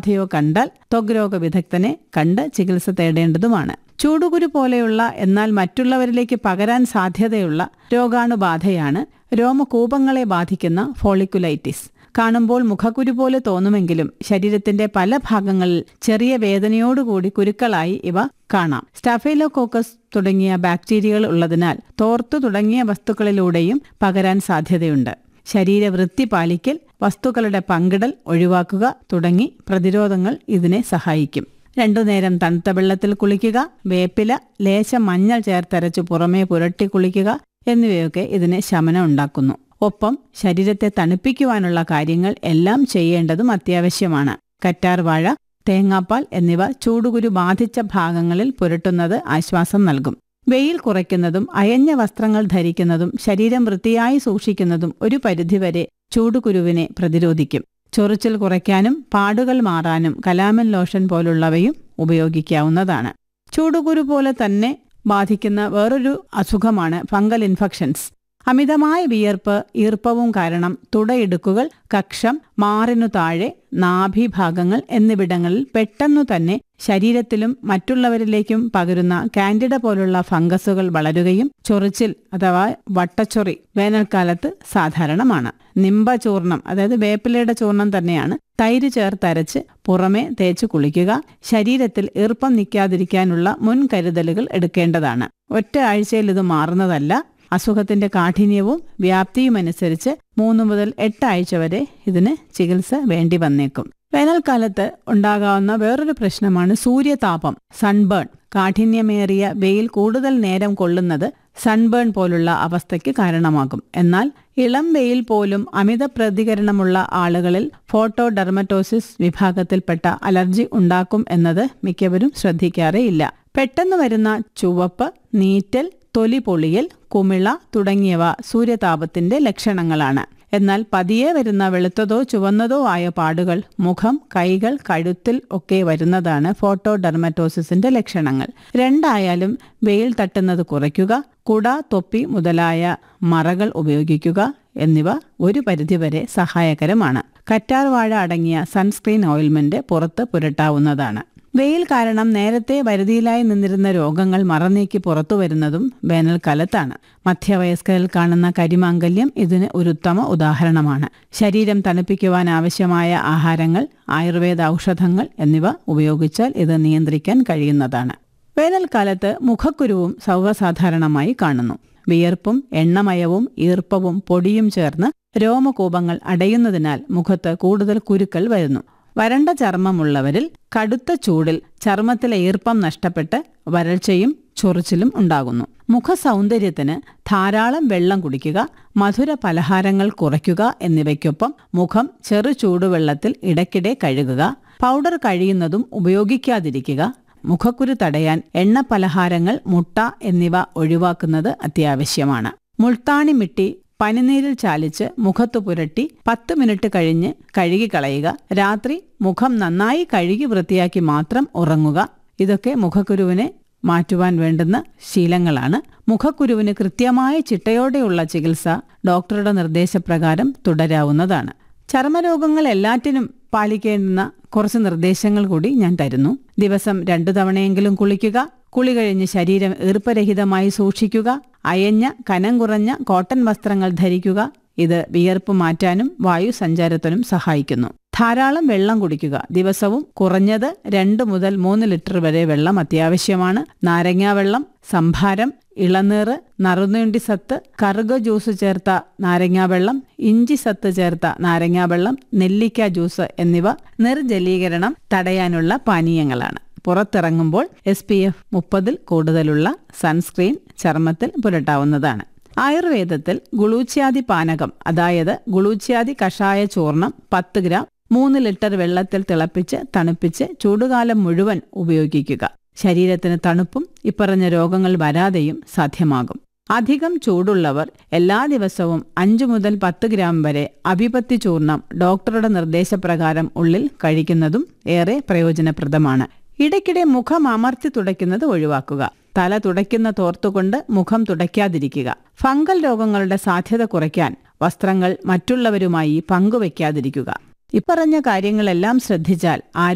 ബാധയോ കണ്ടാൽ ത്വഗ് രോഗ വിദഗ്ധനെ കണ്ട് ചികിത്സ തേടേണ്ടതുമാണ് ചൂടുകുരു പോലെയുള്ള എന്നാൽ മറ്റുള്ളവരിലേക്ക് പകരാൻ സാധ്യതയുള്ള രോഗാണുബാധയാണ് രോമകൂപങ്ങളെ ബാധിക്കുന്ന ഫോളിക്കുലൈറ്റിസ് കാണുമ്പോൾ മുഖക്കുരു പോലെ തോന്നുമെങ്കിലും ശരീരത്തിന്റെ പല ഭാഗങ്ങളിൽ ചെറിയ വേദനയോടുകൂടി കുരുക്കളായി ഇവ കാണാം സ്റ്റഫൈലോകോക്കസ് തുടങ്ങിയ ബാക്ടീരിയകൾ ഉള്ളതിനാൽ തോർത്തു തുടങ്ങിയ വസ്തുക്കളിലൂടെയും പകരാൻ സാധ്യതയുണ്ട് ശരീരവൃത്തി പാലിക്കൽ വസ്തുക്കളുടെ പങ്കിടൽ ഒഴിവാക്കുക തുടങ്ങി പ്രതിരോധങ്ങൾ ഇതിനെ സഹായിക്കും രണ്ടു നേരം തണുത്ത വെള്ളത്തിൽ കുളിക്കുക വേപ്പില ലേശം മഞ്ഞൾ ചേർത്തരച്ച് പുറമേ പുരട്ടി കുളിക്കുക എന്നിവയൊക്കെ ഇതിന് ശമനം ഉണ്ടാക്കുന്നു ഒപ്പം ശരീരത്തെ തണുപ്പിക്കുവാനുള്ള കാര്യങ്ങൾ എല്ലാം ചെയ്യേണ്ടതും അത്യാവശ്യമാണ് കറ്റാർ വാഴ തേങ്ങാപ്പാൽ എന്നിവ ചൂടുകുരു ബാധിച്ച ഭാഗങ്ങളിൽ പുരട്ടുന്നത് ആശ്വാസം നൽകും വെയിൽ കുറയ്ക്കുന്നതും അയഞ്ഞ വസ്ത്രങ്ങൾ ധരിക്കുന്നതും ശരീരം വൃത്തിയായി സൂക്ഷിക്കുന്നതും ഒരു പരിധിവരെ ചൂടുകുരുവിനെ പ്രതിരോധിക്കും ചൊറിച്ചിൽ കുറയ്ക്കാനും പാടുകൾ മാറാനും കലാമൻ ലോഷൻ പോലുള്ളവയും ഉപയോഗിക്കാവുന്നതാണ് ചൂടുകുരു പോലെ തന്നെ ബാധിക്കുന്ന വേറൊരു അസുഖമാണ് ഫംഗൽ ഇൻഫെക്ഷൻസ് അമിതമായ വിയർപ്പ് ഈർപ്പവും കാരണം തുടയിടുക്കുകൾ കക്ഷം മാറിനു താഴെ നാഭിഭാഗങ്ങൾ എന്നിവിടങ്ങളിൽ പെട്ടെന്നു തന്നെ ശരീരത്തിലും മറ്റുള്ളവരിലേക്കും പകരുന്ന കാൻഡിഡ പോലുള്ള ഫംഗസുകൾ വളരുകയും ചൊറിച്ചിൽ അഥവാ വട്ടച്ചൊറി വേനൽക്കാലത്ത് സാധാരണമാണ് നിമ്പ ചൂർണം അതായത് വേപ്പിലയുടെ ചൂർണം തന്നെയാണ് തൈര് ചേർത്തരച്ച് പുറമെ തേച്ച് കുളിക്കുക ശരീരത്തിൽ ഈർപ്പം നിൽക്കാതിരിക്കാനുള്ള മുൻകരുതലുകൾ എടുക്കേണ്ടതാണ് ഒറ്റ ആഴ്ചയിൽ ഇത് മാറുന്നതല്ല അസുഖത്തിന്റെ കാഠിന്യവും വ്യാപ്തിയുമനുസരിച്ച് മൂന്ന് മുതൽ എട്ട് ആഴ്ച വരെ ഇതിന് ചികിത്സ വേണ്ടി വന്നേക്കും വേനൽക്കാലത്ത് ഉണ്ടാകാവുന്ന വേറൊരു പ്രശ്നമാണ് സൂര്യതാപം സൺബേൺ കാഠിന്യമേറിയ വെയിൽ കൂടുതൽ നേരം കൊള്ളുന്നത് സൺബേൺ പോലുള്ള അവസ്ഥയ്ക്ക് കാരണമാകും എന്നാൽ ഇളം വെയിൽ പോലും അമിത പ്രതികരണമുള്ള ആളുകളിൽ ഫോട്ടോഡെർമറ്റോസിസ് വിഭാഗത്തിൽപ്പെട്ട അലർജി ഉണ്ടാക്കും എന്നത് മിക്കവരും ശ്രദ്ധിക്കാറേയില്ല പെട്ടെന്ന് വരുന്ന ചുവപ്പ് നീറ്റൽ തൊലി പൊളിയൽ കുമിള തുടങ്ങിയവ സൂര്യതാപത്തിന്റെ ലക്ഷണങ്ങളാണ് എന്നാൽ പതിയെ വരുന്ന വെളുത്തതോ ചുവന്നതോ ആയ പാടുകൾ മുഖം കൈകൾ കഴുത്തിൽ ഒക്കെ വരുന്നതാണ് ഫോട്ടോഡെർമറ്റോസിസിന്റെ ലക്ഷണങ്ങൾ രണ്ടായാലും വെയിൽ തട്ടുന്നത് കുറയ്ക്കുക കുട തൊപ്പി മുതലായ മറകൾ ഉപയോഗിക്കുക എന്നിവ ഒരു പരിധിവരെ സഹായകരമാണ് കറ്റാർ വാഴ അടങ്ങിയ സൺസ്ക്രീൻ ഓയിൽമെന്റ് പുറത്ത് പുരട്ടാവുന്നതാണ് വെയിൽ കാരണം നേരത്തെ വരുതിയിലായി നിന്നിരുന്ന രോഗങ്ങൾ മറനീക്കി പുറത്തു വരുന്നതും വേനൽക്കാലത്താണ് മധ്യവയസ്കരിൽ കാണുന്ന കരിമാങ്കല്യം ഇതിന് ഒരു ഉത്തമ ഉദാഹരണമാണ് ശരീരം തണുപ്പിക്കുവാൻ ആവശ്യമായ ആഹാരങ്ങൾ ആയുർവേദ ഔഷധങ്ങൾ എന്നിവ ഉപയോഗിച്ചാൽ ഇത് നിയന്ത്രിക്കാൻ കഴിയുന്നതാണ് വേനൽക്കാലത്ത് മുഖക്കുരുവും സർവ്വസാധാരണമായി കാണുന്നു വിയർപ്പും എണ്ണമയവും ഈർപ്പവും പൊടിയും ചേർന്ന് രോമകൂപങ്ങൾ അടയുന്നതിനാൽ മുഖത്ത് കൂടുതൽ കുരുക്കൾ വരുന്നു വരണ്ട ചർമ്മമുള്ളവരിൽ കടുത്ത ചൂടിൽ ചർമ്മത്തിലെ ഈർപ്പം നഷ്ടപ്പെട്ട് വരൾച്ചയും ചൊറിച്ചിലും ഉണ്ടാകുന്നു മുഖ സൗന്ദര്യത്തിന് ധാരാളം വെള്ളം കുടിക്കുക മധുര പലഹാരങ്ങൾ കുറയ്ക്കുക എന്നിവയ്ക്കൊപ്പം മുഖം ചെറു ചൂടുവെള്ളത്തിൽ ഇടയ്ക്കിടെ കഴുകുക പൗഡർ കഴിയുന്നതും ഉപയോഗിക്കാതിരിക്കുക മുഖക്കുരു തടയാൻ എണ്ണ പലഹാരങ്ങൾ മുട്ട എന്നിവ ഒഴിവാക്കുന്നത് അത്യാവശ്യമാണ് മുൾത്താണി മിട്ടി പനിനീരിൽ ചാലിച്ച് മുഖത്തു പുരട്ടി പത്ത് മിനിറ്റ് കഴിഞ്ഞ് കഴുകിക്കളയുക രാത്രി മുഖം നന്നായി കഴുകി വൃത്തിയാക്കി മാത്രം ഉറങ്ങുക ഇതൊക്കെ മുഖക്കുരുവിനെ മാറ്റുവാൻ വേണ്ടുന്ന ശീലങ്ങളാണ് മുഖക്കുരുവിന് കൃത്യമായ ചിട്ടയോടെയുള്ള ചികിത്സ ഡോക്ടറുടെ നിർദ്ദേശപ്രകാരം തുടരാവുന്നതാണ് ചർമ്മരോഗങ്ങൾ എല്ലാറ്റിനും പാലിക്കേണ്ടുന്ന കുറച്ച് നിർദ്ദേശങ്ങൾ കൂടി ഞാൻ തരുന്നു ദിവസം രണ്ടു തവണയെങ്കിലും കുളിക്കുക കുളി കഴിഞ്ഞ് ശരീരം ഈർപ്പരഹിതമായി സൂക്ഷിക്കുക അയഞ്ഞ കനം കുറഞ്ഞ കോട്ടൺ വസ്ത്രങ്ങൾ ധരിക്കുക ഇത് വിയർപ്പ് മാറ്റാനും വായു സഞ്ചാരത്തിനും സഹായിക്കുന്നു ധാരാളം വെള്ളം കുടിക്കുക ദിവസവും കുറഞ്ഞത് രണ്ട് മുതൽ മൂന്ന് ലിറ്റർ വരെ വെള്ളം അത്യാവശ്യമാണ് നാരങ്ങാ വെള്ളം സംഭാരം ഇളനീറ് നറുനീണ്ടി സത്ത് കറുക ജ്യൂസ് ചേർത്ത നാരങ്ങാവെള്ളം ഇഞ്ചി സത്ത് ചേർത്ത നാരങ്ങാവെള്ളം നെല്ലിക്ക ജ്യൂസ് എന്നിവ നിർജലീകരണം തടയാനുള്ള പാനീയങ്ങളാണ് പുറത്തിറങ്ങുമ്പോൾ എസ് പി എഫ് മുപ്പതിൽ കൂടുതലുള്ള സൺസ്ക്രീൻ ചർമ്മത്തിൽ പുരട്ടാവുന്നതാണ് ആയുർവേദത്തിൽ ഗുളൂച്യാദി പാനകം അതായത് ഗുളൂച്യാദി കഷായ ചൂർണം പത്ത് ഗ്രാം മൂന്ന് ലിറ്റർ വെള്ളത്തിൽ തിളപ്പിച്ച് തണുപ്പിച്ച് ചൂടുകാലം മുഴുവൻ ഉപയോഗിക്കുക ശരീരത്തിന് തണുപ്പും ഇപ്പറഞ്ഞ രോഗങ്ങൾ വരാതെയും സാധ്യമാകും അധികം ചൂടുള്ളവർ എല്ലാ ദിവസവും അഞ്ചു മുതൽ പത്ത് ഗ്രാം വരെ അഭിപത്തി ചൂർണം ഡോക്ടറുടെ നിർദ്ദേശപ്രകാരം ഉള്ളിൽ കഴിക്കുന്നതും ഏറെ പ്രയോജനപ്രദമാണ് ഇടയ്ക്കിടെ മുഖം അമർത്തി തുടയ്ക്കുന്നത് ഒഴിവാക്കുക തല തുടയ്ക്കുന്ന തോർത്തുകൊണ്ട് മുഖം തുടയ്ക്കാതിരിക്കുക ഫംഗൽ രോഗങ്ങളുടെ സാധ്യത കുറയ്ക്കാൻ വസ്ത്രങ്ങൾ മറ്റുള്ളവരുമായി പങ്കുവയ്ക്കാതിരിക്കുക ഇപ്പറഞ്ഞ കാര്യങ്ങളെല്ലാം ശ്രദ്ധിച്ചാൽ